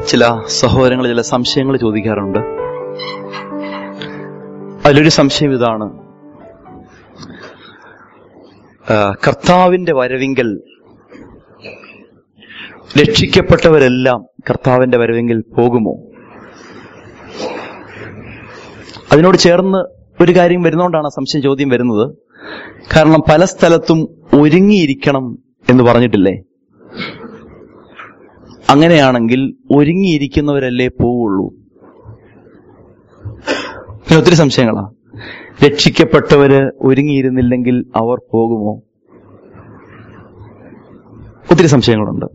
ചില സഹോദരങ്ങൾ ചില സംശയങ്ങൾ ചോദിക്കാറുണ്ട് അതിലൊരു സംശയം ഇതാണ് ആ, കർത്താവിന്റെ വരവിങ്കൽ രക്ഷിക്കപ്പെട്ടവരെല്ലാം കർത്താവിന്റെ വരവെങ്കിൽ പോകുമോ അതിനോട് ചേർന്ന് ഒരു കാര്യം വരുന്നോണ്ടാണ് ആ സംശയം ചോദ്യം വരുന്നത് കാരണം പല സ്ഥലത്തും ഒരുങ്ങിയിരിക്കണം എന്ന് പറഞ്ഞിട്ടില്ലേ അങ്ങനെയാണെങ്കിൽ ഒരുങ്ങിയിരിക്കുന്നവരല്ലേ പോവുള്ളൂ പിന്നെ ഒത്തിരി സംശയങ്ങളാ രക്ഷിക്കപ്പെട്ടവര് ഒരുങ്ങിയിരുന്നില്ലെങ്കിൽ അവർ പോകുമോ ഒത്തിരി സംശയങ്ങളുണ്ട്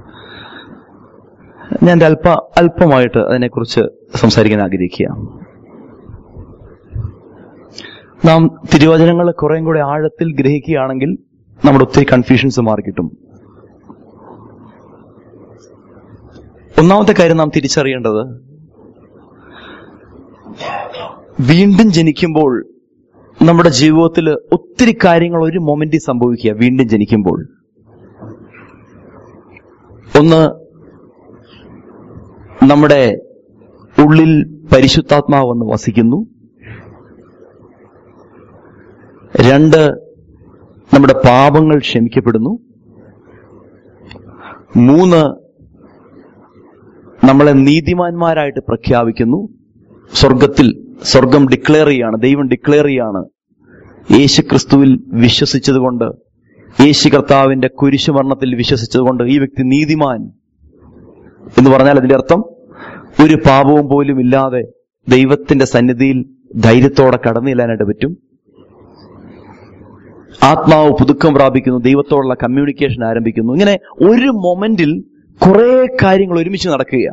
ഞാൻ എൻ്റെ അല്പ അല്പമായിട്ട് അതിനെക്കുറിച്ച് സംസാരിക്കാൻ ആഗ്രഹിക്കുക നാം തിരുവചനങ്ങൾ കുറേം കൂടെ ആഴത്തിൽ ഗ്രഹിക്കുകയാണെങ്കിൽ നമ്മുടെ ഒത്തിരി കൺഫ്യൂഷൻസ് മാറിക്കിട്ടും ഒന്നാമത്തെ കാര്യം നാം തിരിച്ചറിയേണ്ടത് വീണ്ടും ജനിക്കുമ്പോൾ നമ്മുടെ ജീവിതത്തിൽ ഒത്തിരി കാര്യങ്ങൾ ഒരു മൊമെന്റിൽ സംഭവിക്കുക വീണ്ടും ജനിക്കുമ്പോൾ ഒന്ന് നമ്മുടെ ഉള്ളിൽ പരിശുദ്ധാത്മാവ് വന്ന് വസിക്കുന്നു രണ്ട് നമ്മുടെ പാപങ്ങൾ ക്ഷമിക്കപ്പെടുന്നു മൂന്ന് നമ്മളെ നീതിമാന്മാരായിട്ട് പ്രഖ്യാപിക്കുന്നു സ്വർഗത്തിൽ സ്വർഗം ഡിക്ലെയർ ചെയ്യാണ് ദൈവം ഡിക്ലെയർ ചെയ്യാണ് യേശു ക്രിസ്തുവിൽ വിശ്വസിച്ചതുകൊണ്ട് യേശു കർത്താവിന്റെ കുരിശുമരണത്തിൽ വിശ്വസിച്ചതുകൊണ്ട് ഈ വ്യക്തി നീതിമാൻ എന്ന് പറഞ്ഞാൽ അതിന്റെ അർത്ഥം ഒരു പാപവും പോലും ഇല്ലാതെ ദൈവത്തിന്റെ സന്നിധിയിൽ ധൈര്യത്തോടെ കടന്നു ചെല്ലാനായിട്ട് പറ്റും ആത്മാവ് പുതുക്കം പ്രാപിക്കുന്നു ദൈവത്തോടുള്ള കമ്മ്യൂണിക്കേഷൻ ആരംഭിക്കുന്നു ഇങ്ങനെ ഒരു മൊമെന്റിൽ കുറെ കാര്യങ്ങൾ ഒരുമിച്ച് നടക്കുക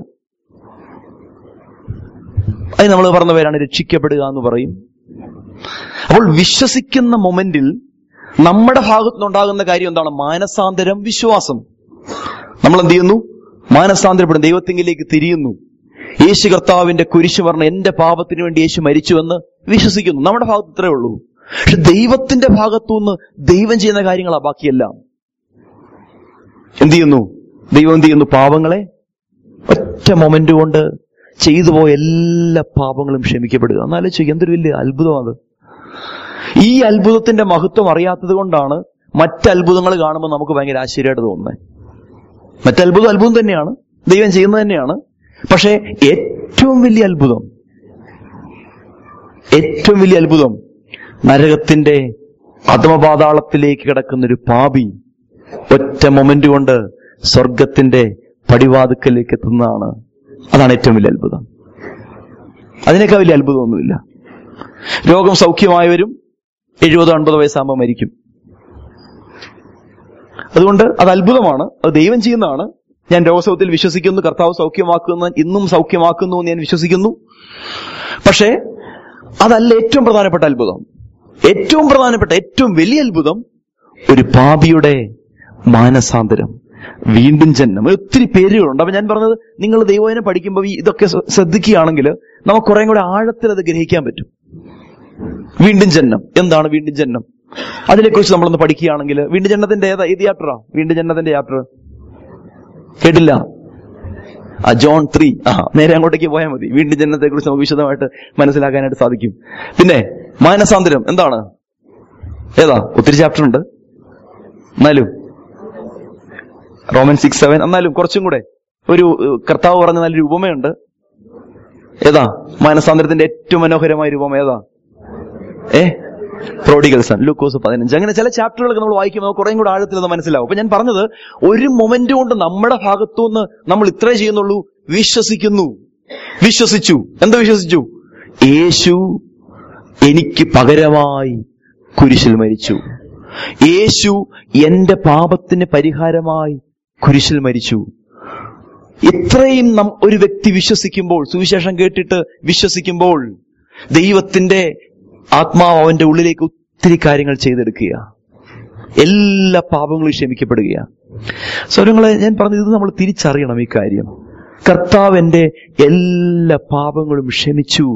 അത് നമ്മൾ പറഞ്ഞ പേരാണ് രക്ഷിക്കപ്പെടുക എന്ന് പറയും അപ്പോൾ വിശ്വസിക്കുന്ന മൊമെന്റിൽ നമ്മുടെ ഭാഗത്തു നിന്നുണ്ടാകുന്ന കാര്യം എന്താണ് മാനസാന്തരം വിശ്വാസം നമ്മൾ എന്ത് ചെയ്യുന്നു മാനസാന്തരപ്പെടും ദൈവത്തിങ്കിലേക്ക് തിരിയുന്നു യേശു കർത്താവിന്റെ കുരിശു പറഞ്ഞ എന്റെ പാപത്തിന് വേണ്ടി യേശു മരിച്ചുവെന്ന് വിശ്വസിക്കുന്നു നമ്മുടെ ഭാഗത്ത് ഇത്രേ ഉള്ളൂ പക്ഷെ ദൈവത്തിന്റെ ഭാഗത്തുനിന്ന് ദൈവം ചെയ്യുന്ന കാര്യങ്ങളാ ബാക്കിയെല്ലാം എന്ത് ചെയ്യുന്നു ദൈവം എന്ത് ചെയ്യുന്നു പാപങ്ങളെ ഒറ്റ മൊമെന്റ് കൊണ്ട് ചെയ്തു പോയ എല്ലാ പാപങ്ങളും ക്ഷമിക്കപ്പെടുക എന്നാലോചിച്ചു എന്തൊരു വലിയ അത്ഭുതം അത് ഈ അത്ഭുതത്തിന്റെ മഹത്വം അറിയാത്തത് കൊണ്ടാണ് മറ്റത്ഭുതങ്ങൾ കാണുമ്പോൾ നമുക്ക് ഭയങ്കര ആശ്ചര്യമായിട്ട് തോന്നുന്നത് മറ്റത്ഭുതം അത്ഭുതം തന്നെയാണ് ദൈവം ചെയ്യുന്നത് തന്നെയാണ് പക്ഷേ ഏറ്റവും വലിയ അത്ഭുതം ഏറ്റവും വലിയ അത്ഭുതം നരകത്തിന്റെ അധമപാതാളത്തിലേക്ക് കിടക്കുന്ന ഒരു പാപി ഒറ്റ മൊമെന്റ് കൊണ്ട് സ്വർഗത്തിന്റെ പടിവാതുക്കലേക്ക് എത്തുന്നതാണ് അതാണ് ഏറ്റവും വലിയ അത്ഭുതം അതിനേക്കാൾ വലിയ അത്ഭുതമൊന്നുമില്ല രോഗം സൗഖ്യമായവരും എഴുപതോ അൻപതോ വയസ്സാകുമ്പോൾ മരിക്കും അതുകൊണ്ട് അത് അത്ഭുതമാണ് അത് ദൈവം ചെയ്യുന്നതാണ് ഞാൻ രോഗസൗഖ്യത്തിൽ വിശ്വസിക്കുന്നു കർത്താവ് സൗഖ്യമാക്കുന്ന ഇന്നും സൗഖ്യമാക്കുന്നു എന്ന് ഞാൻ വിശ്വസിക്കുന്നു പക്ഷേ അതല്ല ഏറ്റവും പ്രധാനപ്പെട്ട അത്ഭുതം ഏറ്റവും പ്രധാനപ്പെട്ട ഏറ്റവും വലിയ അത്ഭുതം ഒരു പാപിയുടെ മാനസാന്തരം വീണ്ടും ജന്മം ഒത്തിരി പേരുകളുണ്ട് അപ്പൊ ഞാൻ പറഞ്ഞത് നിങ്ങൾ ദൈവദിനം പഠിക്കുമ്പോൾ ഈ ഇതൊക്കെ ശ്ര- ശ്രദ്ധിക്കുകയാണെങ്കിൽ നമുക്ക് കുറേ കൂടെ ആഴത്തിൽ അത് ഗ്രഹിക്കാൻ പറ്റും വീണ്ടും ജന്മം എന്താണ് വീണ്ടും ജന്മം അതിനെക്കുറിച്ച് നമ്മളൊന്ന് പഠിക്കുകയാണെങ്കിൽ വീണ്ടും ജന്മത്തിന്റെ ഏതാ ഏത് യാത്രയാ വീണ്ടും ജന്മത്തിന്റെ യാത്ര കേട്ടില്ല ആ ജോൺ ത്രീ ആ നേരെ അങ്ങോട്ടേക്ക് പോയാൽ മതി വീണ്ടും ജന്മത്തെ കുറിച്ച് നമുക്ക് വിശദമായിട്ട് മനസ്സിലാക്കാനായിട്ട് സാധിക്കും പിന്നെ മാനസാന്തരം എന്താണ് ഏതാ ഒത്തിരി ചാപ്റ്റർ ഉണ്ട് എന്നാലും റോമൻ സിക്സ് സെവൻ എന്നാലും കുറച്ചും കൂടെ ഒരു ഏഹ്, കർത്താവ് പറഞ്ഞ നല്ലൊരു ഉപമയുണ്ട് ഏതാ മാനസാന്തരത്തിന്റെ ഏറ്റവും മനോഹരമായ രൂപം ഏതാ ഏ പ്രോഡിഗൽ സൺ ലൂക്കോസ് പതിനഞ്ച് അങ്ങനെ ചില ചാപ്റ്ററുകളൊക്കെ നമ്മൾ വായിക്കുമ്പോൾ നമുക്ക് കുറേയും കൂടെ ആഴത്തിൽ അത് മനസ്സിലാവും അപ്പൊ ഞാൻ പറഞ്ഞത് ഒരു മൊമെന്റ് കൊണ്ട് നമ്മുടെ ഭാഗത്തുനിന്ന് നമ്മൾ ഇത്രേ ചെയ്യുന്നുള്ളൂ വിശ്വസിക്കുന്നു വിശ്വസിച്ചു എന്താ വിശ്വസിച്ചു യേശു എനിക്ക് പകരമായി കുരിശിൽ മരിച്ചു യേശു എന്റെ പാപത്തിന് പരിഹാരമായി കുരിശിൽ മരിച്ചു ഇത്രയും നം ഒരു വ്യക്തി വിശ്വസിക്കുമ്പോൾ സുവിശേഷം കേട്ടിട്ട് വിശ്വസിക്കുമ്പോൾ ദൈവത്തിന്റെ ആത്മാവ് അവന്റെ ഉള്ളിലേക്ക് ഒത്തിരി കാര്യങ്ങൾ ചെയ്തെടുക്കുക എല്ലാ പാപങ്ങളും ക്ഷമിക്കപ്പെടുകയാണ് സ്വരങ്ങളെ ഞാൻ പറഞ്ഞത് ഇത് നമ്മൾ തിരിച്ചറിയണം ഈ കാര്യം കർത്താവ് എന്റെ എല്ലാ പാപങ്ങളും ക്ഷമിച്ചു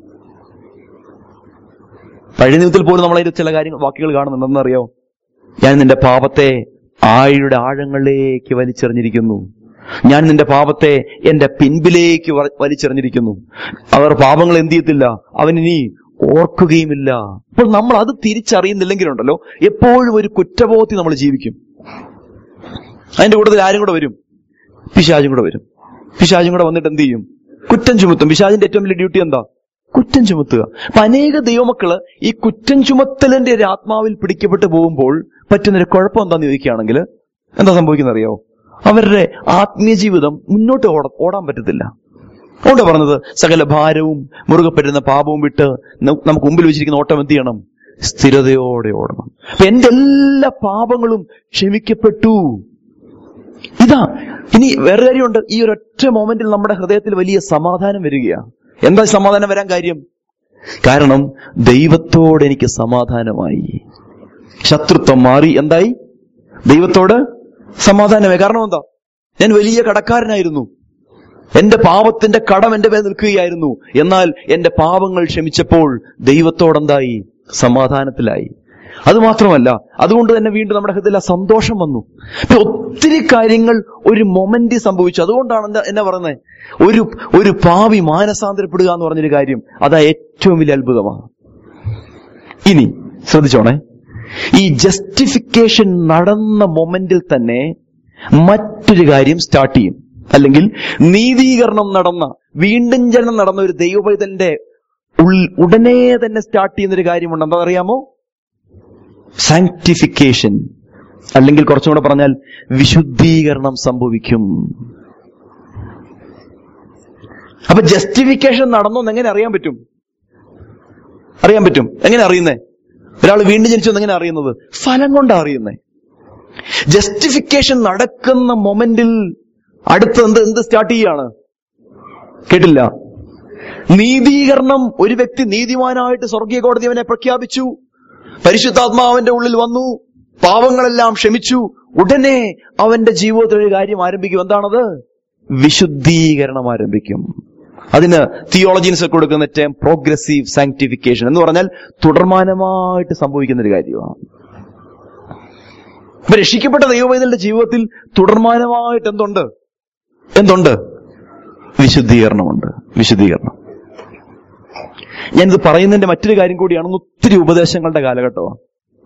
പഴയ നിയമത്തിൽ പോലും നമ്മളതിൽ ചില കാര്യങ്ങൾ വാക്കുകൾ കാണുന്നുണ്ടെന്ന് അറിയോ ഞാൻ നിന്റെ പാപത്തെ ആഴിയുടെ ആഴങ്ങളിലേക്ക് വലിച്ചെറിഞ്ഞിരിക്കുന്നു ഞാൻ നിന്റെ പാപത്തെ എന്റെ പിൻപിലേക്ക് വ- വലിച്ചെറിഞ്ഞിരിക്കുന്നു അവർ പാപങ്ങൾ എന്ത് ചെയ്യത്തില്ല അവൻ ഇനി ഓർക്കുകയുമില്ല അപ്പോൾ നമ്മൾ അത് തിരിച്ചറിയുന്നില്ലെങ്കിലുണ്ടല്ലോ എപ്പോഴും ഒരു കുറ്റബോധത്തിൽ നമ്മൾ ജീവിക്കും അതിന്റെ കൂട്ടത്തിൽ ആരും കൂടെ വരും പിശാചും കൂടെ വരും പിശാചും കൂടെ വന്നിട്ട് എന്ത് ചെയ്യും കുറ്റം ചുമത്തും പിശാചിന്റെ ഏറ്റവും വലിയ ഡ്യൂട്ടി എന്താ കുറ്റം ചുമത്തുക അപ്പൊ അനേക ദൈവമക്കള് ഈ കുറ്റം ചുമത്തലിന്റെ ഒരു ആത്മാവിൽ പിടിക്കപ്പെട്ട് പോകുമ്പോൾ പറ്റുന്നൊരു കുഴപ്പം എന്താന്ന് ചോദിക്കുകയാണെങ്കിൽ എന്താ സംഭവിക്കുന്നത് അറിയാവോ അവരുടെ ആത്മീയ ജീവിതം മുന്നോട്ട് ഓട ഓടാൻ പറ്റത്തില്ല അതുകൊണ്ട് പറഞ്ഞത് സകല ഭാരവും മുറുകെ പറ്റുന്ന പാപവും വിട്ട് ന- നമുക്ക് മുമ്പിൽ വെച്ചിരിക്കുന്ന ഓട്ടം എന്ത് ചെയ്യണം സ്ഥിരതയോടെ ഓടണം അപ്പൊ എന്റെ എല്ലാ പാപങ്ങളും ക്ഷമിക്കപ്പെട്ടു ഇതാ ഇനി വേറെ കാര്യമുണ്ട് ഈ ഒരൊറ്റ മൊമെന്റിൽ നമ്മുടെ ഹൃദയത്തിൽ വലിയ സമാധാനം വരികയാ എന്താ സമാധാനം വരാൻ കാര്യം കാരണം ദൈവത്തോട് എനിക്ക് സമാധാനമായി ശത്രുത്വം മാറി എന്തായി ദൈവത്തോട് സമാധാനമായി കാരണം എന്താ ഞാൻ വലിയ കടക്കാരനായിരുന്നു എന്റെ പാപത്തിന്റെ കടം എന്റെ മേൽ നിൽക്കുകയായിരുന്നു എന്നാൽ എന്റെ പാപങ്ങൾ ക്ഷമിച്ചപ്പോൾ ദൈവത്തോടെന്തായി സമാധാനത്തിലായി അത് മാത്രമല്ല അതുകൊണ്ട് തന്നെ വീണ്ടും നമ്മുടെ ഹൃദയത്തിൽ ആ സന്തോഷം വന്നു ഇപ്പൊ ഒത്തിരി കാര്യങ്ങൾ ഒരു മൊമെന്റ് സംഭവിച്ചു അതുകൊണ്ടാണ് എന്താ എന്നാ പറയുന്നത് ഒരു ഒരു പാവി മാനസാന്തരപ്പെടുക എന്ന് പറഞ്ഞൊരു കാര്യം അതാ ഏറ്റവും വലിയ അത്ഭുതമാണ് ഇനി ശ്രദ്ധിച്ചോണേ ഈ ജസ്റ്റിഫിക്കേഷൻ നടന്ന മൊമെന്റിൽ തന്നെ മറ്റൊരു കാര്യം സ്റ്റാർട്ട് ചെയ്യും അല്ലെങ്കിൽ നീതീകരണം നടന്ന വീണ്ടും ജനനം നടന്ന ഒരു ദൈവപൈതലിന്റെ ഉൾ- ഉടനെ തന്നെ സ്റ്റാർട്ട് ചെയ്യുന്ന ഒരു കാര്യമുണ്ട് എന്താ അറിയാമോ സാങ്ക്ടിഫിക്കേഷൻ അല്ലെങ്കിൽ കുറച്ചും കൂടെ പറഞ്ഞാൽ വിശുദ്ധീകരണം സംഭവിക്കും അപ്പൊ ജസ്റ്റിഫിക്കേഷൻ നടന്നോന്ന് എങ്ങനെ അറിയാൻ പറ്റും അറിയാൻ പറ്റും എങ്ങനെ അറിയുന്നേ ഒരാൾ വീണ്ടും ജനിച്ചു എന്ന് എങ്ങനെ അറിയുന്നത് ഫലം കൊണ്ടാ അറിയുന്നേ ജസ്റ്റിഫിക്കേഷൻ നടക്കുന്ന മൊമെന്റിൽ അടുത്ത് എന്ത് എന്ത് സ്റ്റാർട്ട് ചെയ്യാണ് കേട്ടില്ല നീതീകരണം ഒരു വ്യക്തി നീതിമാനായിട്ട് സ്വർഗീയ കോടതി അവനെ പ്രഖ്യാപിച്ചു പരിശുദ്ധാത്മാവന്റെ ഉള്ളിൽ വന്നു പാവങ്ങളെല്ലാം ക്ഷമിച്ചു ഉടനെ അവന്റെ ജീവിതത്തിൽ ഒരു കാര്യം ആരംഭിക്കും എന്താണത് വിശുദ്ധീകരണം ആരംഭിക്കും അതിന് തിയോളജീൻസ് കൊടുക്കുന്ന ടേം പ്രോഗ്രസീവ് സാങ്ക്ടിഫിക്കേഷൻ എന്ന് പറഞ്ഞാൽ തുടർമാനമായിട്ട് സംഭവിക്കുന്ന ഒരു കാര്യമാണ് ഇപ്പൊ രക്ഷിക്കപ്പെട്ട ദൈവവൈതലിന്റെ ജീവിതത്തിൽ തുടർമാനമായിട്ട് എന്തുണ്ട് എന്തുണ്ട് വിശുദ്ധീകരണമുണ്ട് വിശുദ്ധീകരണം ഞാനിത് പറയുന്നതിന്റെ മറ്റൊരു കാര്യം കൂടിയാണ് ഒത്തിരി ഉപദേശങ്ങളുടെ കാലഘട്ടമാണ്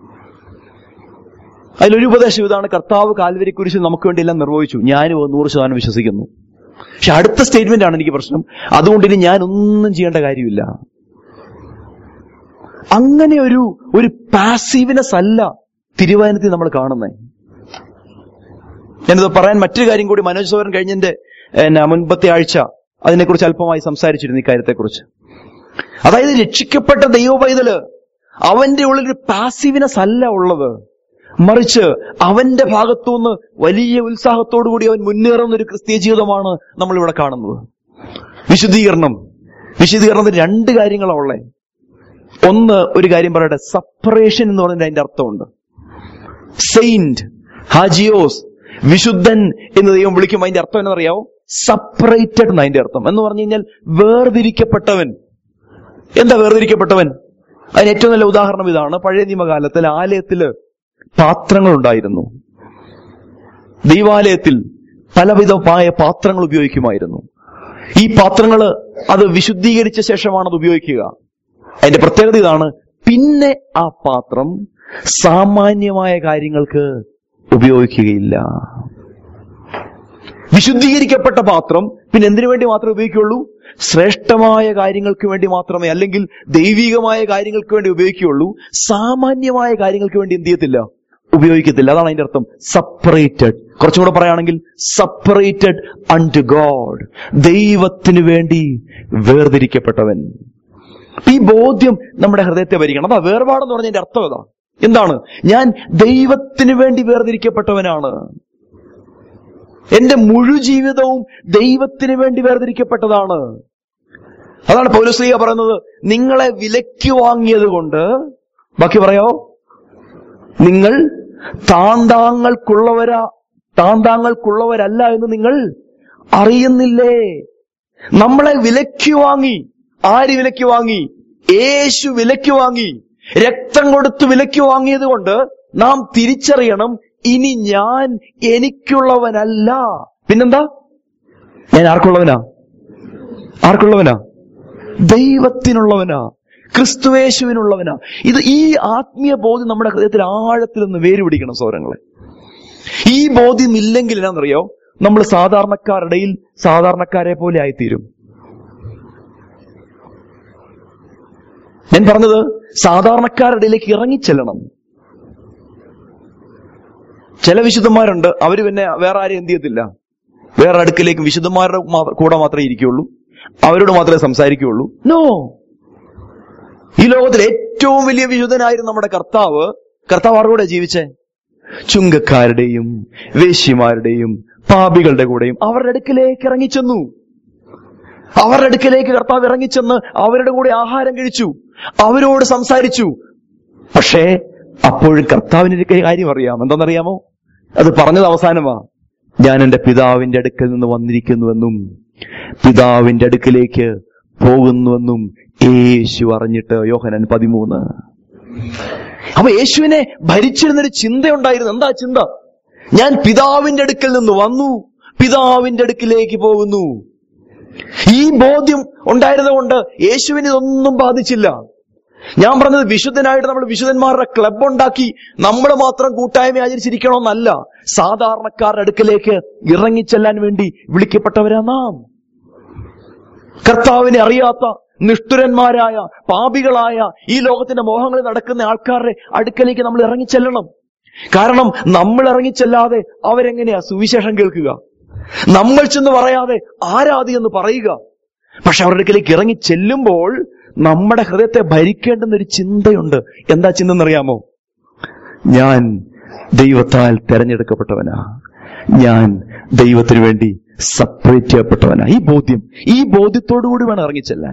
അതിലൊരു ഉപദേശം ഇതാണ് കർത്താവ് കാൽവരി കുരിശിൽ നമുക്ക് വേണ്ടി എല്ലാം നിർവഹിച്ചു ഞാനും അത് നൂറ് ശതമാനം വിശ്വസിക്കുന്നു പക്ഷെ അടുത്ത സ്റ്റേറ്റ്മെന്റ് ആണ് എനിക്ക് പ്രശ്നം അതുകൊണ്ട് ഇനി ഞാൻ ഒന്നും ചെയ്യേണ്ട കാര്യമില്ല അങ്ങനെ ഒരു ഒരു പാസീവ്നെസ് അല്ല തിരുവാനത്തിൽ നമ്മൾ കാണുന്നേ ഞാനിത് പറയാൻ മറ്റൊരു കാര്യം കൂടി മനോജ് സോരൻ കഴിഞ്ഞതിന്റെ എന്നാ, മുൻപത്തെ ആഴ്ച അതിനെക്കുറിച്ച് അല്പമായി സംസാരിച്ചിരുന്നു ഇക്കാര്യത്തെക്കുറിച്ച് അതായത് രക്ഷിക്കപ്പെട്ട ദൈവപൈതല് അവന്റെ ഉള്ളിൽ ഒരു പാസീവ്നെസ് അല്ല ഉള്ളത് മറിച്ച് അവന്റെ ഭാഗത്തുനിന്ന് വലിയ ഉത്സാഹത്തോടു കൂടി അവൻ മുന്നേറുന്ന ഒരു ക്രിസ്തീയ ജീവിതമാണ് നമ്മൾ ഇവിടെ കാണുന്നത് വിശുദ്ധീകരണം വിശുദ്ധീകരണത്തിന് രണ്ട് കാര്യങ്ങളാണ് ഉള്ളത് ഒന്ന് ഒരു കാര്യം പറയട്ടെ സപ്പറേഷൻ എന്ന് പറഞ്ഞതിന്റെ അതിന്റെ അർത്ഥമുണ്ട് സെയിന്റ് ഹാജിയോസ് വിശുദ്ധൻ എന്ന് ദൈവം വിളിക്കുമ്പോൾ അതിന്റെ അർത്ഥം എന്നറിയാവോ സപ്പറേറ്റഡ് എന്ന് അതിന്റെ അർത്ഥം എന്ന് പറഞ്ഞു കഴിഞ്ഞാൽ വേർതിരിക്കപ്പെട്ടവൻ എന്താ വേർതിരിക്കപ്പെട്ടവൻ അതിന് ഏറ്റവും നല്ല ഉദാഹരണം ഇതാണ് പഴയ നിയമകാലത്തിൽ ആലയത്തില് പാത്രങ്ങൾ ഉണ്ടായിരുന്നു ദൈവാലയത്തിൽ പലവിധമായ പാത്രങ്ങൾ ഉപയോഗിക്കുമായിരുന്നു ഈ പാത്രങ്ങൾ അത് വിശുദ്ധീകരിച്ച ശേഷമാണ് അത് ഉപയോഗിക്കുക അതിന്റെ പ്രത്യേകത ഇതാണ് പിന്നെ ആ പാത്രം സാമാന്യമായ കാര്യങ്ങൾക്ക് ഉപയോഗിക്കുകയില്ല വിശുദ്ധീകരിക്കപ്പെട്ട പാത്രം പിന്നെ എന്തിനു വേണ്ടി മാത്രമേ ഉപയോഗിക്കുകയുള്ളൂ ശ്രേഷ്ഠമായ കാര്യങ്ങൾക്ക് വേണ്ടി മാത്രമേ അല്ലെങ്കിൽ ദൈവികമായ കാര്യങ്ങൾക്ക് വേണ്ടി ഉപയോഗിക്കുകയുള്ളൂ സാമാന്യമായ കാര്യങ്ങൾക്ക് വേണ്ടി എന്ത് ചെയ്യത്തില്ല ഉപയോഗിക്കത്തില്ല അതാണ് അതിന്റെ അർത്ഥം സപ്പറേറ്റഡ് കുറച്ചും കൂടെ പറയുകയാണെങ്കിൽ സപ്പറേറ്റഡ് അൺടു ഗോഡ് ദൈവത്തിന് വേണ്ടി വേർതിരിക്കപ്പെട്ടവൻ ഈ ബോധ്യം നമ്മുടെ ഹൃദയത്തെ ഭരിക്കണം അതാ വേർപാടെന്ന് പറഞ്ഞതിന്റെ അർത്ഥം ഏതാ എന്താണ് ഞാൻ ദൈവത്തിന് വേണ്ടി വേർതിരിക്കപ്പെട്ടവനാണ് എന്റെ മുഴു ജീവിതവും ദൈവത്തിന് വേണ്ടി വേർതിരിക്കപ്പെട്ടതാണ് അതാണ് പൗലശ്രീയ പറയുന്നത് നിങ്ങളെ വിലയ്ക്ക് വാങ്ങിയത് കൊണ്ട് ബാക്കി പറയാവോ നിങ്ങൾ താന്താങ്ങൾക്കുള്ളവരാ താന്താങ്ങൾക്കുള്ളവരല്ല എന്ന് നിങ്ങൾ അറിയുന്നില്ലേ നമ്മളെ വിലയ്ക്ക് വാങ്ങി ആര് വിലയ്ക്ക് വാങ്ങി യേശു വിലയ്ക്ക് വാങ്ങി രക്തം കൊടുത്ത് വിലയ്ക്ക് വാങ്ങിയത് കൊണ്ട് നാം തിരിച്ചറിയണം ഇനി ഞാൻ എനിക്കുള്ളവനല്ല പിന്നെന്താ ഞാൻ ആർക്കുള്ളവനാ ആർക്കുള്ളവനാ ദൈവത്തിനുള്ളവനാ ക്രിസ്തുവേശുവിനുള്ളവനാ ഇത് ഈ ആത്മീയ ബോധ്യം നമ്മുടെ ഹൃദയത്തിൽ ആഴത്തിൽ നിന്ന് വേരുപിടിക്കണം സൗരങ്ങളെ ഈ ബോധ്യം ഇല്ലെങ്കിൽ എന്നാണെന്നറിയോ നമ്മൾ സാധാരണക്കാരുടെയിൽ സാധാരണക്കാരെ പോലെ ആയിത്തീരും ഞാൻ പറഞ്ഞത് സാധാരണക്കാരുടെ ഇടയിലേക്ക് ഇറങ്ങിച്ചെല്ലണം ചില വിശുദ്ധന്മാരുണ്ട് അവര് പിന്നെ വേറെ ആരും എന്ത് ചെയ്യത്തില്ല വേറെ അടുക്കിലേക്ക് വിശുദ്ധന്മാരുടെ മാ- കൂടെ മാത്രമേ ഇരിക്കുകയുള്ളൂ അവരോട് മാത്രമേ സംസാരിക്കുകയുള്ളൂ നോ ഈ ലോകത്തിൽ ഏറ്റവും വലിയ വിശുദ്ധനായിരുന്നു നമ്മുടെ കർത്താവ് കർത്താവ് ആരുടെ ജീവിച്ചേ ചുങ്കക്കാരുടെയും വേശ്യമാരുടെയും പാപികളുടെ കൂടെയും അവരുടെ അടുക്കിലേക്ക് ഇറങ്ങിച്ചെന്നു അവരുടെ അടുക്കിലേക്ക് കർത്താവ് ഇറങ്ങിച്ചെന്ന് അവരുടെ കൂടെ ആഹാരം കഴിച്ചു അവരോട് സംസാരിച്ചു പക്ഷേ അപ്പോഴും കർത്താവിന് ഒരു കാര്യം അറിയാം എന്താണെന്നറിയാമോ അത് പറഞ്ഞത് അവസാനമാ ഞാൻ എന്റെ പിതാവിന്റെ അടുക്കൽ നിന്ന് വന്നിരിക്കുന്നുവെന്നും പിതാവിന്റെ അടുക്കിലേക്ക് പോകുന്നുവെന്നും യേശു അറിഞ്ഞിട്ട് യോഹനൻ പതിമൂന്ന് അപ്പൊ യേശുവിനെ ഭരിച്ചിരുന്നൊരു ചിന്തയുണ്ടായിരുന്നു എന്താ ചിന്ത ഞാൻ പിതാവിന്റെ അടുക്കൽ നിന്ന് വന്നു പിതാവിന്റെ അടുക്കിലേക്ക് പോകുന്നു ഈ ബോധ്യം ഉണ്ടായിരുന്നതുകൊണ്ട് യേശുവിന് ഇതൊന്നും ബാധിച്ചില്ല ഞാൻ പറഞ്ഞത് വിശുദ്ധനായിട്ട് നമ്മൾ വിശുദ്ധന്മാരുടെ ക്ലബ് ഉണ്ടാക്കി നമ്മൾ മാത്രം കൂട്ടായ്മ ആചരിച്ചിരിക്കണമെന്നല്ല സാധാരണക്കാരുടെ അടുക്കലേക്ക് ഇറങ്ങിച്ചെല്ലാൻ വേണ്ടി വിളിക്കപ്പെട്ടവരാ നാം കർത്താവിനെ അറിയാത്ത നിഷ്ഠുരന്മാരായ പാപികളായ ഈ ലോകത്തിന്റെ മോഹങ്ങളിൽ നടക്കുന്ന ആൾക്കാരുടെ അടുക്കലേക്ക് നമ്മൾ ഇറങ്ങിച്ചെല്ലണം കാരണം നമ്മൾ ഇറങ്ങിച്ചെല്ലാതെ അവരെങ്ങനെയാ സുവിശേഷം കേൾക്കുക നമ്മൾ ചെന്ന് പറയാതെ ആരാധി എന്ന് പറയുക പക്ഷെ അവരുടെ അടുക്കലേക്ക് ഇറങ്ങി ചെല്ലുമ്പോൾ നമ്മുടെ ഹൃദയത്തെ ഭരിക്കേണ്ടുന്ന ഒരു ചിന്തയുണ്ട് എന്താ ചിന്ത എന്നറിയാമോ ഞാൻ ദൈവത്താൽ തെരഞ്ഞെടുക്കപ്പെട്ടവനാ ഞാൻ ദൈവത്തിന് വേണ്ടി സെപ്പറേറ്റ് ചെയ്യപ്പെട്ടവനാ ഈ ബോധ്യം ഈ ബോധ്യത്തോടു കൂടി വേണം ഇറങ്ങിച്ചെല്ലാൻ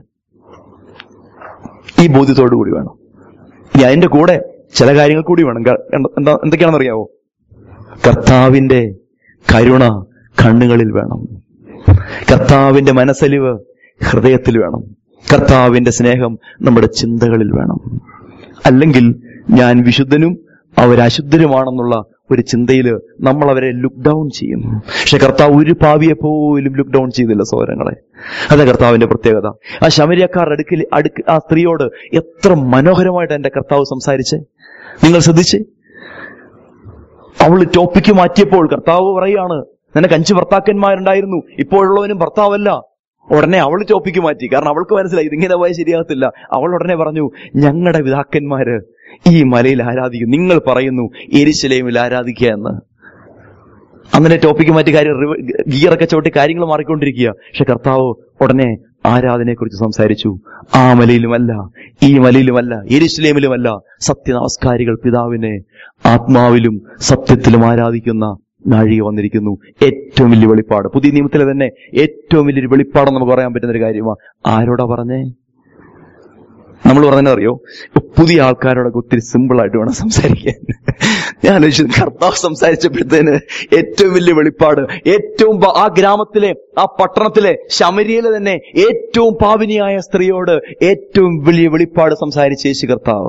ഈ ബോധ്യത്തോടു കൂടി വേണം ഇനി അതിന്റെ കൂടെ ചില കാര്യങ്ങൾ കൂടി വേണം ക- എന്താ എന്തൊക്കെയാണെന്നറിയാവോ കർത്താവിന്റെ കരുണ കണ്ണുകളിൽ വേണം കർത്താവിന്റെ മനസ്സലിവ് ഹൃദയത്തിൽ വേണം കർത്താവിന്റെ സ്നേഹം നമ്മുടെ ചിന്തകളിൽ വേണം അല്ലെങ്കിൽ ഞാൻ വിശുദ്ധനും അവരശുദ്ധരുമാണെന്നുള്ള ഒരു ചിന്തയിൽ നമ്മൾ അവരെ ലുക്ക് ഡൗൺ ചെയ്യും പക്ഷെ കർത്താവ് ഒരു പാവിയെ പോലും ലുക്ക് ഡൗൺ ചെയ്തില്ല സോരങ്ങളെ അതാ കർത്താവിന്റെ പ്രത്യേകത ആ ശമരിയക്കാരുടെ അടുക്കിൽ അടുക്ക് ആ സ്ത്രീയോട് എത്ര മനോഹരമായിട്ട് എന്റെ കർത്താവ് സംസാരിച്ചേ നിങ്ങൾ ശ്രദ്ധിച്ചേ അവള് ടോപ്പിക്ക് മാറ്റിയപ്പോൾ കർത്താവ് പറയാണ് നിനക്ക് അഞ്ച് ഭർത്താക്കന്മാരുണ്ടായിരുന്നു ഇപ്പോഴുള്ളവനും ഭർത്താവല്ല ഉടനെ അവൾ ടോപ്പിക്ക് മാറ്റി കാരണം അവൾക്ക് മനസ്സിലായി ഇതിങ്ങനെ പോയാൽ ശരിയാകത്തില്ല അവൾ ഉടനെ പറഞ്ഞു ഞങ്ങളുടെ പിതാക്കന്മാര് ഈ മലയിൽ ആരാധിക്കും നിങ്ങൾ പറയുന്നു എരിശിലേമിൽ ആരാധിക്കുക എന്ന് അങ്ങനെ ടോപ്പിക്ക് മാറ്റി കാര്യം റിവ- ഗിയറൊക്കെ ചവിട്ടി കാര്യങ്ങൾ മാറിക്കൊണ്ടിരിക്കുക പക്ഷെ കർത്താവ് ഉടനെ ആരാധനയെക്കുറിച്ച് സംസാരിച്ചു ആ മലയിലുമല്ല ഈ മലയിലുമല്ല എരിശിലേമിലുമല്ല സത്യനമസ്കാരികൾ പിതാവിനെ ആത്മാവിലും സത്യത്തിലും ആരാധിക്കുന്ന നാഴിക വന്നിരിക്കുന്നു ഏറ്റവും വലിയ വെളിപ്പാട് പുതിയ നിയമത്തിലെ തന്നെ ഏറ്റവും വലിയൊരു വെളിപ്പാടെന്ന് നമുക്ക് പറയാൻ പറ്റുന്ന ഒരു കാര്യമാണ് ആരോടാ പറഞ്ഞേ നമ്മൾ പറഞ്ഞത് അറിയോ പുതിയ ആൾക്കാരോടൊക്കെ ഒത്തിരി സിമ്പിൾ ആയിട്ട് വേണം സംസാരിക്കാൻ ഞാൻ ആലോചിച്ചു കർത്താവ് സംസാരിച്ചപ്പോഴത്തേന് ഏറ്റവും വലിയ വെളിപ്പാട് ഏറ്റവും പ- ആ ഗ്രാമത്തിലെ ആ പട്ടണത്തിലെ ശമരിയിലെ തന്നെ ഏറ്റവും പാവിനിയായ സ്ത്രീയോട് ഏറ്റവും വലിയ വെളിപ്പാട് സംസാരിച്ച യേശു കർത്താവ്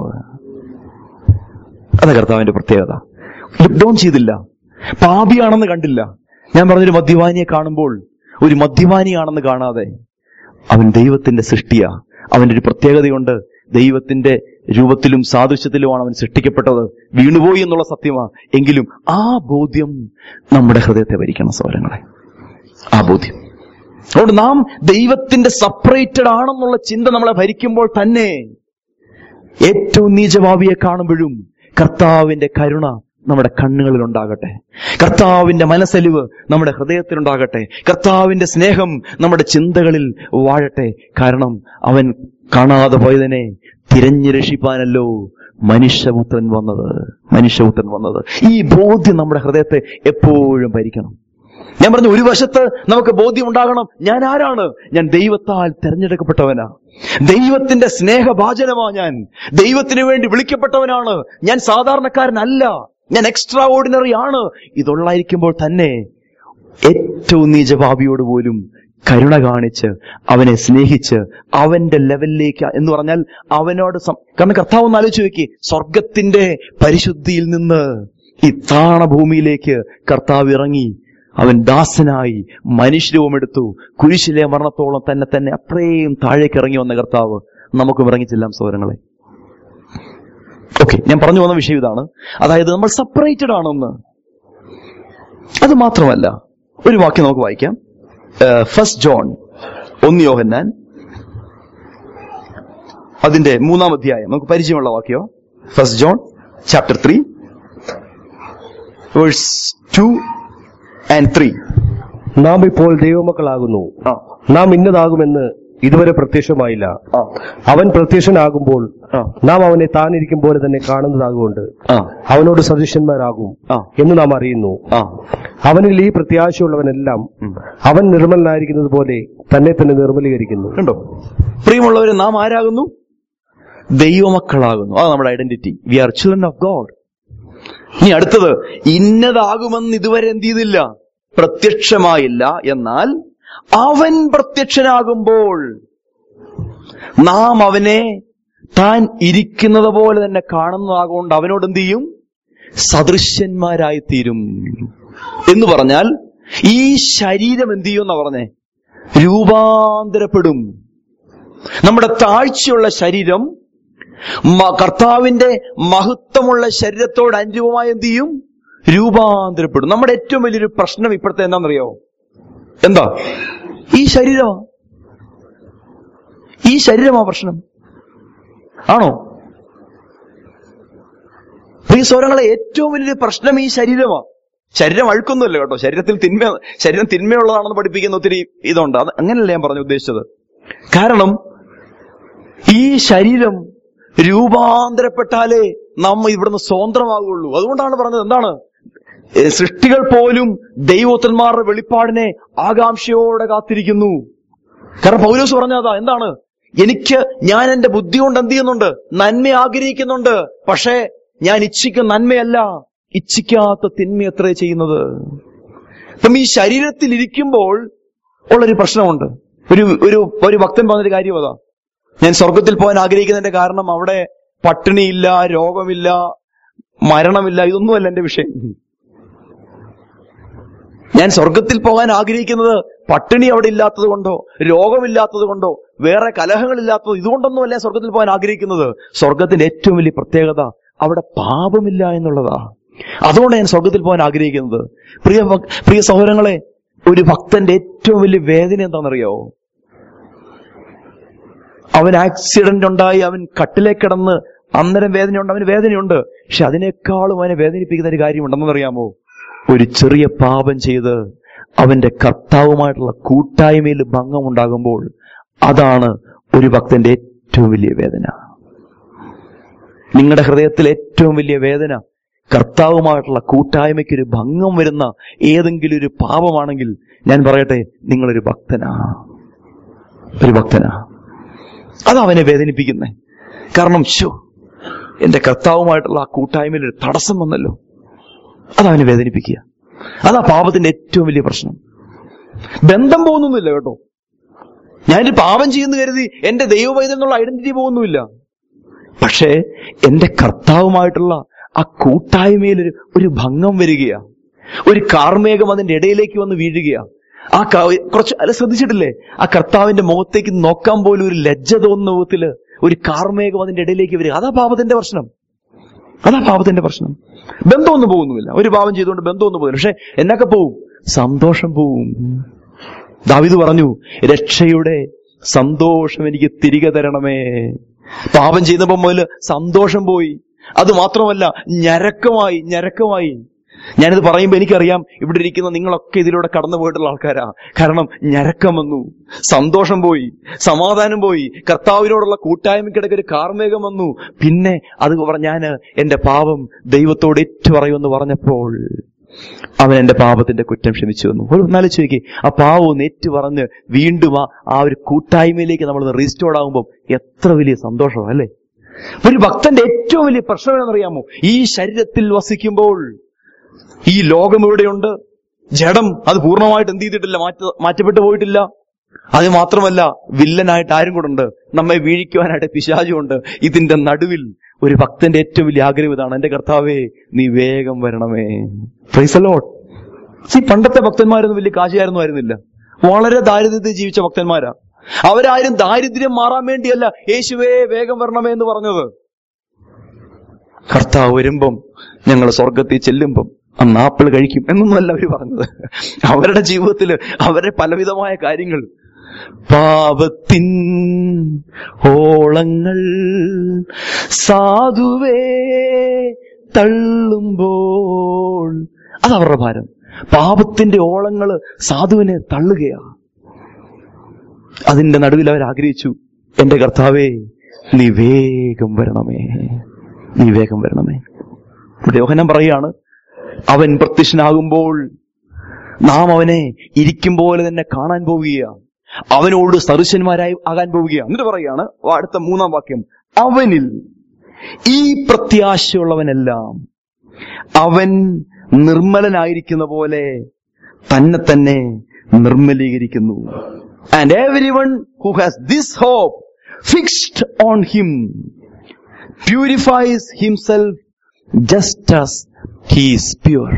അതാ കർത്താവിന്റെ പ്രത്യേകത ലുക്ക് ഡൗൺ ചെയ്തില്ല പാപിയാണെന്ന് കണ്ടില്ല ഞാൻ പറഞ്ഞൊരു മദ്യപാനിയെ കാണുമ്പോൾ ഒരു മദ്യപാനിയാണെന്ന് കാണാതെ അവൻ ദൈവത്തിന്റെ സൃഷ്ടിയാ അവന്റെ ഒരു പ്രത്യേകതയുണ്ട് ദൈവത്തിന്റെ രൂപത്തിലും സാദൃശ്യത്തിലുമാണ് അവൻ സൃഷ്ടിക്കപ്പെട്ടത് വീണുപോയി എന്നുള്ള സത്യമാ എങ്കിലും ആ ബോധ്യം നമ്മുടെ ഹൃദയത്തെ ഭരിക്കണം സൗരങ്ങളെ ആ ബോധ്യം അതുകൊണ്ട് നാം ദൈവത്തിന്റെ സെപ്പറേറ്റഡ് ആണെന്നുള്ള ചിന്ത നമ്മളെ ഭരിക്കുമ്പോൾ തന്നെ ഏറ്റവും നീചഭാവിയെ കാണുമ്പോഴും കർത്താവിന്റെ കരുണ നമ്മുടെ കണ്ണുകളിൽ ഉണ്ടാകട്ടെ കർത്താവിന്റെ മനസ്സലിവ് നമ്മുടെ ഹൃദയത്തിലുണ്ടാകട്ടെ കർത്താവിന്റെ സ്നേഹം നമ്മുടെ ചിന്തകളിൽ വാഴട്ടെ കാരണം അവൻ കാണാതെ പോയതിനെ തിരഞ്ഞു രക്ഷിപ്പാനല്ലോ മനുഷ്യപുത്രൻ വന്നത് മനുഷ്യപുത്രൻ വന്നത് ഈ ബോധ്യം നമ്മുടെ ഹൃദയത്തെ എപ്പോഴും ഭരിക്കണം ഞാൻ പറഞ്ഞു ഒരു വശത്ത് നമുക്ക് ബോധ്യം ഉണ്ടാകണം ഞാൻ ആരാണ് ഞാൻ ദൈവത്താൽ തെരഞ്ഞെടുക്കപ്പെട്ടവനാ ദൈവത്തിന്റെ സ്നേഹഭാചനമാ ഞാൻ ദൈവത്തിന് വേണ്ടി വിളിക്കപ്പെട്ടവനാണ് ഞാൻ സാധാരണക്കാരനല്ല ഞാൻ എക്സ്ട്രാ ഓർഡിനറി ആണ് ഇതുള്ളായിരിക്കുമ്പോൾ തന്നെ ഏറ്റവും നീചഭാവിയോട് പോലും കരുണ കാണിച്ച് അവനെ സ്നേഹിച്ച് അവന്റെ ലെവലിലേക്ക് എന്ന് പറഞ്ഞാൽ അവനോട് സം- കാരണം കർത്താവ് ഒന്ന് ആലോചിച്ച് നോക്കി സ്വർഗത്തിന്റെ പരിശുദ്ധിയിൽ നിന്ന് ഈ താണ ഭൂമിയിലേക്ക് കർത്താവ് ഇറങ്ങി അവൻ ദാസനായി മനുഷ്യരൂപമെടുത്തു കുരിശിലെ മരണത്തോളം തന്നെ തന്നെ അത്രയും താഴേക്ക് ഇറങ്ങി വന്ന കർത്താവ് നമുക്കും ഇറങ്ങിച്ചെല്ലാം സൗരങ്ങളെ ഓക്കെ ഞാൻ പറഞ്ഞു വന്ന വിഷയം ഇതാണ് അതായത് നമ്മൾ സെപ്പറേറ്റഡ് ആണെന്ന് അത് മാത്രമല്ല ഒരു വാക്യം നമുക്ക് വായിക്കാം ഫസ്റ്റ് ജോൺ ഒന്ന് യോഹന്നാൻ അതിന്റെ മൂന്നാം അധ്യായം നമുക്ക് പരിചയമുള്ള വാക്യോ first John chapter three verse two and three നാം ഇപ്പോൾ ദൈവമക്കളാകുന്നു ആ നാം ഇന്നതാകുമെന്ന് ഇതുവരെ പ്രത്യക്ഷമായില്ല ആ അവൻ പ്രത്യക്ഷനാകുമ്പോൾ ആ നാം അവനെ താനിരിക്കും പോലെ തന്നെ കാണുന്നതാകൊണ്ട് ആ അവനോട് സദൃശന്മാരാകും ആ എന്ന് നാം അറിയുന്നു ആ അവനിൽ ഈ പ്രത്യാശയുള്ളവനെല്ലാം ഉം. അവൻ നിർമ്മലനായിരിക്കുന്നത് പോലെ തന്നെ തന്നെ നിർമ്മലീകരിക്കുന്നു കണ്ടോ പ്രിയമുള്ളവരെ നാം ആരാകുന്നു ദൈവമക്കളാകുന്നു അതാണ് നമ്മുടെ identity we are children of God ഇനി അടുത്തത് ഇന്നതാകുമെന്ന് ഇതുവരെ എന്ത് ചെയ്തില്ല പ്രത്യക്ഷമായില്ല എന്നാൽ അവൻ പ്രത്യക്ഷനാകുമ്പോൾ നാം അവനെ താൻ ഇരിക്കുന്നത് പോലെ തന്നെ കാണുന്നതാകൊണ്ട് അവനോട് എന്ത് ചെയ്യും സദൃശ്യന്മാരായി തീരും എന്ന് പറഞ്ഞാൽ ഈ ശരീരം എന്ത് ചെയ്യും എന്നാ പറഞ്ഞേ രൂപാന്തരപ്പെടും നമ്മുടെ താഴ്ചയുള്ള ശരീരം മ- കർത്താവിന്റെ മഹത്വമുള്ള ശരീരത്തോട് അനുരൂപമായി എന്ത് ചെയ്യും രൂപാന്തരപ്പെടും നമ്മുടെ ഏറ്റവും വലിയൊരു പ്രശ്നം ഇപ്പോഴത്തെ എന്താണെന്നറിയോ എന്താ ഈ ശരീരമാ ഈ ശരീരമാ പ്രശ്നം ആണോ ഈ സ്വരങ്ങളെ ഏറ്റവും വലിയൊരു പ്രശ്നം ഈ ശരീരമാ ശരീരം അഴുക്കൊന്നുമല്ല കേട്ടോ ശരീരത്തിൽ തിന്മ ശരീരം തിന്മയുള്ളതാണെന്ന് പഠിപ്പിക്കുന്ന ഒത്തിരി ഇതുണ്ട് അത് അങ്ങനെയല്ല ഞാൻ പറഞ്ഞു ഉദ്ദേശിച്ചത് കാരണം ഈ ശരീരം രൂപാന്തരപ്പെട്ടാലേ നമ്മ ഇവിടുന്ന് സ്വതന്ത്രമാകുള്ളൂ അതുകൊണ്ടാണ് പറഞ്ഞത് എന്താണ് ഏ, സൃഷ്ടികൾ പോലും ദൈവോത്തന്മാരുടെ വെളിപ്പാടിനെ ആകാംക്ഷയോടെ കാത്തിരിക്കുന്നു കാരണം പൗലോസ് പറഞ്ഞതാ എന്താണ് എനിക്ക് ഞാൻ എന്റെ ബുദ്ധി കൊണ്ട് എന്ത് ചെയ്യുന്നുണ്ട് നന്മ ആഗ്രഹിക്കുന്നുണ്ട് പക്ഷേ ഞാൻ ഇച്ഛിക്കുന്ന നന്മയല്ല ഇച്ഛിക്കാത്ത തിന്മ എത്രേ ചെയ്യുന്നത് അപ്പം ഈ ശരീരത്തിൽ ഇരിക്കുമ്പോൾ ഉള്ളൊരു പ്രശ്നമുണ്ട് ഒരു ഒരു ഒരു ഭക്തൻ പറഞ്ഞൊരു കാര്യം അതാ ഞാൻ സ്വർഗത്തിൽ പോകാൻ ആഗ്രഹിക്കുന്നതിന്റെ കാരണം അവിടെ പട്ടിണിയില്ല രോഗമില്ല മരണമില്ല ഇതൊന്നുമല്ല എന്റെ വിഷയം ഞാൻ സ്വർഗത്തിൽ പോകാൻ ആഗ്രഹിക്കുന്നത് പട്ടിണി അവിടെ ഇല്ലാത്തത് കൊണ്ടോ രോഗമില്ലാത്തത് കൊണ്ടോ വേറെ കലഹങ്ങളില്ലാത്തത് ഇതുകൊണ്ടൊന്നുമല്ല ഞാൻ സ്വർഗത്തിൽ പോകാൻ ആഗ്രഹിക്കുന്നത് സ്വർഗത്തിന്റെ ഏറ്റവും വലിയ പ്രത്യേകത അവിടെ പാപമില്ല എന്നുള്ളതാ അതുകൊണ്ട് ഞാൻ സ്വർഗത്തിൽ പോകാൻ ആഗ്രഹിക്കുന്നത് പ്രിയ ഭക്- പ്രിയ സഹോദരങ്ങളെ ഒരു ഭക്തന്റെ ഏറ്റവും വലിയ വേദന എന്താണെന്നറിയോ അവൻ ആക്സിഡന്റ് ഉണ്ടായി അവൻ കട്ടിലേക്ക് കിടന്ന് അന്നേരം വേദനയുണ്ട് അവന് വേദനയുണ്ട് പക്ഷെ അതിനേക്കാളും അവനെ വേദനിപ്പിക്കുന്ന ഒരു കാര്യമുണ്ടെന്നറിയാമോ ഒരു ചെറിയ പാപം ചെയ്ത് അവന്റെ കർത്താവുമായിട്ടുള്ള കൂട്ടായ്മയിൽ ഭംഗമുണ്ടാകുമ്പോൾ അതാണ് ഒരു ഭക്തന്റെ ഏറ്റവും വലിയ വേദന നിങ്ങളുടെ ഹൃദയത്തിൽ ഏറ്റവും വലിയ വേദന കർത്താവുമായിട്ടുള്ള കൂട്ടായ്മയ്ക്ക് ഒരു ഭംഗം വരുന്ന ഏതെങ്കിലും ഒരു പാപമാണെങ്കിൽ ഞാൻ പറയട്ടെ നിങ്ങളൊരു ഭക്തനാ ഒരു ഭക്തനാ അത് അവനെ വേദനിപ്പിക്കുന്നേ കാരണം ശോ എന്റെ കർത്താവുമായിട്ടുള്ള ആ കൂട്ടായ്മയിൽ ഒരു തടസ്സം വന്നല്ലോ അതവനെ വേദനിപ്പിക്കുക അതാ പാപത്തിന്റെ ഏറ്റവും വലിയ പ്രശ്നം ബന്ധം പോകുന്നൊന്നുമില്ല കേട്ടോ ഞാനൊരു പാപം ചെയ്യുന്ന കരുതി എന്റെ ദൈവവൈദ്യം എന്നുള്ള ഐഡന്റിറ്റി പോകുന്നുമില്ല പക്ഷേ എന്റെ കർത്താവുമായിട്ടുള്ള ആ കൂട്ടായ്മയിൽ ഒരു ഒരു ഭംഗം വരികയാ ഒരു കാർമേഘം അതിന്റെ ഇടയിലേക്ക് വന്ന് വീഴുകയാ ആ ക- കുറച്ച് അല്ല ശ്രദ്ധിച്ചിട്ടില്ലേ ആ കർത്താവിന്റെ മുഖത്തേക്ക് നോക്കാൻ പോലും ഒരു ലജ്ജ തോന്നുന്ന വിധത്തില് ഒരു കാർമേഘം അതിന്റെ ഇടയിലേക്ക് വരിക അതാ പാപത്തിന്റെ പ്രശ്നം അതാ പാപത്തിന്റെ പ്രശ്നം ബന്ധമൊന്നും പോകുന്നുമില്ല ഒരു പാപം ചെയ്തുകൊണ്ട് ബന്ധമൊന്നും പോകുന്നില്ല പക്ഷെ എന്നൊക്കെ പോവും സന്തോഷം പോവും ദാവിദ് പറഞ്ഞു രക്ഷയുടെ സന്തോഷം എനിക്ക് തിരികെ തരണമേ പാപം ചെയ്തപ്പോ മുതൽ സന്തോഷം പോയി അത് മാത്രമല്ല ഞരക്കമായി ഞരക്കമായി ഞാനിത് പറയുമ്പോൾ എനിക്കറിയാം ഇവിടെ ഇരിക്കുന്ന നിങ്ങളൊക്കെ ഇതിലൂടെ കടന്നു പോയിട്ടുള്ള ആൾക്കാരാ കാരണം ഞരക്കം വന്നു സന്തോഷം പോയി സമാധാനം പോയി കർത്താവിനോടുള്ള കൂട്ടായ്മയ്ക്കിടയ്ക്ക് ഒരു കാർമേഘം വന്നു പിന്നെ അത് പറഞ്ഞ ഞാന് എന്റെ പാപം ദൈവത്തോട് ഏറ്റു പറയുമെന്ന് പറഞ്ഞപ്പോൾ അവൻ എന്റെ പാപത്തിന്റെ കുറ്റം ക്ഷമിച്ചു വന്നു ഒരു ഒന്നാലോചിച്ച് നോക്കി ആ പാവം ഒന്ന് ഏറ്റു പറഞ്ഞ് വീണ്ടും ആ ആ ഒരു കൂട്ടായ്മയിലേക്ക് നമ്മൾ റീസ്റ്റോർഡ് ആകുമ്പോൾ എത്ര വലിയ സന്തോഷമാണ് അല്ലേ ഒരു ഭക്തന്റെ ഏറ്റവും വലിയ പ്രശ്നം എന്നറിയാമോ ഈ ശരീരത്തിൽ വസിക്കുമ്പോൾ ഈ ലോകം ഇവിടെയുണ്ട് ജഡം അത് പൂർണ്ണമായിട്ട് എന്ത് ചെയ്തിട്ടില്ല മാറ്റ മാറ്റപ്പെട്ടു പോയിട്ടില്ല അത് മാത്രമല്ല വില്ലനായിട്ട് ആരും കൂടെ ഉണ്ട് നമ്മെ വീഴിക്കുവാനായിട്ട് പിശാചുണ്ട് ഇതിന്റെ നടുവിൽ ഒരു ഭക്തന്റെ ഏറ്റവും വലിയ ആഗ്രഹം ഇതാണ് എന്റെ കർത്താവേ നീ വേഗം വരണമേ പ്രൈസ് ലോട്ട് ഈ പണ്ടത്തെ ഭക്തന്മാരൊന്നും വലിയ കാശുകാരൊന്നും ആയിരുന്നില്ല വളരെ ദാരിദ്ര്യത്തിൽ ജീവിച്ച ഭക്തന്മാരാ അവരാരും ദാരിദ്ര്യം മാറാൻ വേണ്ടിയല്ല യേശുവേ വേഗം വരണമേ എന്ന് പറഞ്ഞത് കർത്താവ് വരുമ്പം ഞങ്ങൾ സ്വർഗത്തിൽ ചെല്ലുമ്പം അന്ന് ആപ്പിൾ കഴിക്കും എന്നൊന്നുമല്ല അവർ പറഞ്ഞത് അവരുടെ ജീവിതത്തിൽ അവരുടെ പലവിധമായ കാര്യങ്ങൾ പാപത്തിൻ ഓളങ്ങൾ സാധുവേ തള്ളുമ്പോൾ അതവരുടെ ഭാരം പാപത്തിന്റെ ഓളങ്ങൾ സാധുവിനെ തള്ളുകയാ അതിന്റെ നടുവിൽ അവർ ആഗ്രഹിച്ചു എന്റെ കർത്താവേ നീ വേഗം വരണമേ നീ വേഗം വരണമേ ഇവിടെ യോഹനം പറയാണ് അവൻ പ്രത്യക്ഷനാകുമ്പോൾ നാം അവനെ ഇരിക്കും പോലെ തന്നെ കാണാൻ പോവുകയാണ് അവനോട് സദൃശന്മാരായി ആകാൻ പോവുകയാണ് എന്നിട്ട് പറയാണ് അടുത്ത മൂന്നാം വാക്യം അവനിൽ ഈ പ്രത്യാശയുള്ളവനെല്ലാം അവൻ നിർമ്മലനായിരിക്കുന്ന പോലെ തന്നെ തന്നെ നിർമ്മലീകരിക്കുന്നു and every one who has this hope fixed on him purifies himself just as he's pure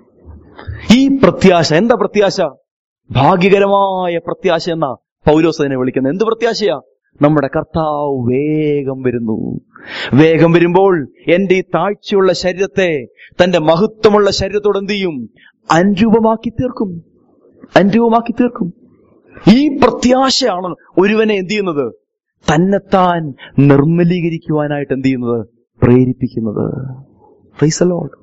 ഈ പ്രത്യാശ എന്താ പ്രത്യാശ ഭാഗ്യകരമായ പ്രത്യാശ എന്ന പൗലോസ് അതിനെ വിളിക്കുന്നത് എന്ത് പ്രത്യാശയാ നമ്മുടെ കർത്താവ് വേഗം വരുന്നു വേഗം വരുമ്പോൾ എന്റെ ഈ താഴ്ചയുള്ള ശരീരത്തെ തന്റെ മഹത്വമുള്ള ശരീരത്തോട് എന്ത് ചെയ്യും അനുരൂപമാക്കി തീർക്കും അനുരൂപമാക്കി തീർക്കും ഈ പ്രത്യാശയാണ് ഒരുവനെ എന്ത് ചെയ്യുന്നത് തന്നെത്താൻ നിർമ്മലീകരിക്കുവാനായിട്ട് എന്ത് ചെയ്യുന്നത് പ്രേരിപ്പിക്കുന്നത് Praise the Lord.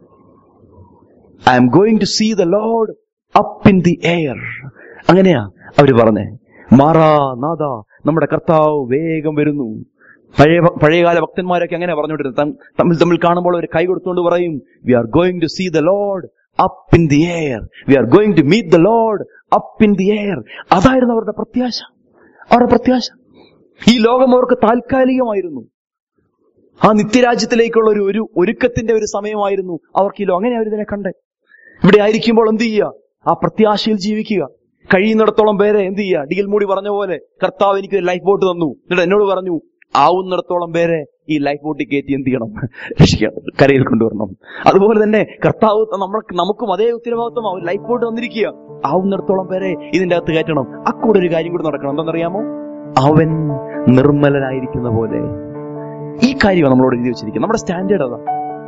I am going to see the Lord up in the air. അങ്ങനെയാ അവര് പറഞ്ഞേ മാറാ നാദാ നമ്മുടെ കർത്താവ് വേഗം വരുന്നു പഴയ പഴയകാല ഭക്തന്മാരൊക്കെ അങ്ങനെ പറഞ്ഞുകൊണ്ടിരുന്നത് തം- തമ്മിൽ തമ്മിൽ കാണുമ്പോൾ അവർ കൈ കൊടുത്തുകൊണ്ട് പറയും we are going to see the Lord up in the air we are going to meet the Lord up in the air അതായിരുന്നു അവരുടെ പ്രത്യാശ അവരുടെ പ്രത്യാശ ഈ ലോകം അവർക്ക് താൽക്കാലികമായിരുന്നു ആ നിത്യരാജ്യത്തിലേക്കുള്ള ഒരു ഒരു ഒരുക്കത്തിന്റെ ഒരു സമയമായിരുന്നു അവർക്ക് ഈ ലോ- അങ്ങനെ അവരിതിനെ കണ്ടേ ഇവിടെ ആയിരിക്കുമ്പോൾ എന്ത് ചെയ്യുക ആ പ്രത്യാശയിൽ ജീവിക്കുക കഴിയുന്നിടത്തോളം പേരെ എന്ത് ചെയ്യുക ഡിഗൽ മൂടി പറഞ്ഞ പോലെ കർത്താവ് എനിക്ക് ഒരു ലൈഫ് ബോട്ട് തന്നു എന്നിട്ട് എന്നോട് പറഞ്ഞു ആവുന്നിടത്തോളം പേരെ ഈ ലൈഫ് ബോട്ടിൽ കയറ്റി എന്ത് ചെയ്യണം രക്ഷിക്കണം കരയിൽ കൊണ്ടുവരണം അതുപോലെ തന്നെ കർത്താവ് നമ്മൾ നമുക്കും അതേ ഉത്തരവാദിത്വം ഒരു ലൈഫ് ബോട്ട് തന്നിരിക്കുക ആവുന്നിടത്തോളം പേരെ ഇതിന്റെ അകത്ത് കയറ്റണം അക്കൂടെ ഒരു കാര്യം കൂടി നടക്കണം എന്താണെന്നറിയാമോ അവൻ നിർമ്മലനായിരിക്കുന്ന പോലെ ഈ കാര്യമാണ് നമ്മളോട് എഴുതി വെച്ചിരിക്കുന്നത് നമ്മുടെ സ്റ്റാൻഡേർഡ് അതാ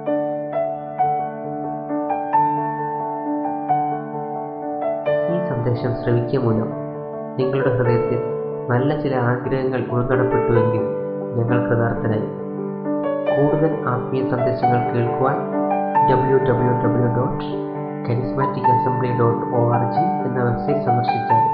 ഈ സന്ദേശം ശ്രവിക്കുക മൂലം നിങ്ങളുടെ ഹൃദയത്തിൽ നല്ല ചില ആഗ്രഹങ്ങൾ ഉൾനടപ്പെട്ടുവെങ്കിൽ ഞങ്ങൾ കൃതാർത്ഥനായി കൂടുതൽ ആത്മീയ സന്ദേശങ്ങൾ കേൾക്കുവാൻ W W W dot charismatic assembly dot O R G എന്ന വെബ്സൈറ്റ് സന്ദർശിച്ചാൽ